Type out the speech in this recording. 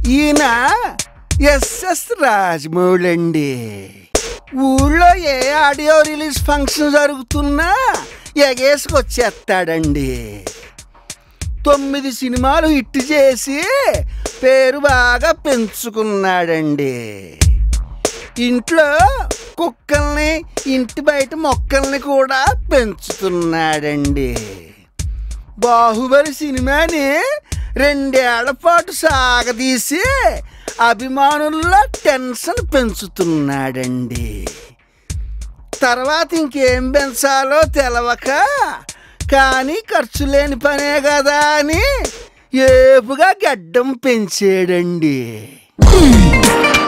ఈయన ఎస్ఎస్ రాజమౌళి అండి ఊళ్ళో ఏ ఆడియో రిలీజ్ ఫంక్షన్ జరుగుతున్నా ఎగేసుకొచ్చేస్తాడండి తొమ్మిది సినిమాలు హిట్ చేసి పేరు బాగా పెంచుకున్నాడండి ఇంట్లో కుక్కల్ని ఇంటి బయట మొక్కల్ని కూడా పెంచుతున్నాడండి బాహుబలి సినిమాని రెండేళ్ల పాటు సాగదీసి అభిమానుల్లో టెన్షన్ పెంచుతున్నాడండి తర్వాత ఇంకేం పెంచాలో తెలవక కానీ ఖర్చు లేని పనే కదా అని ఏపుగా గడ్డం పెంచాడండి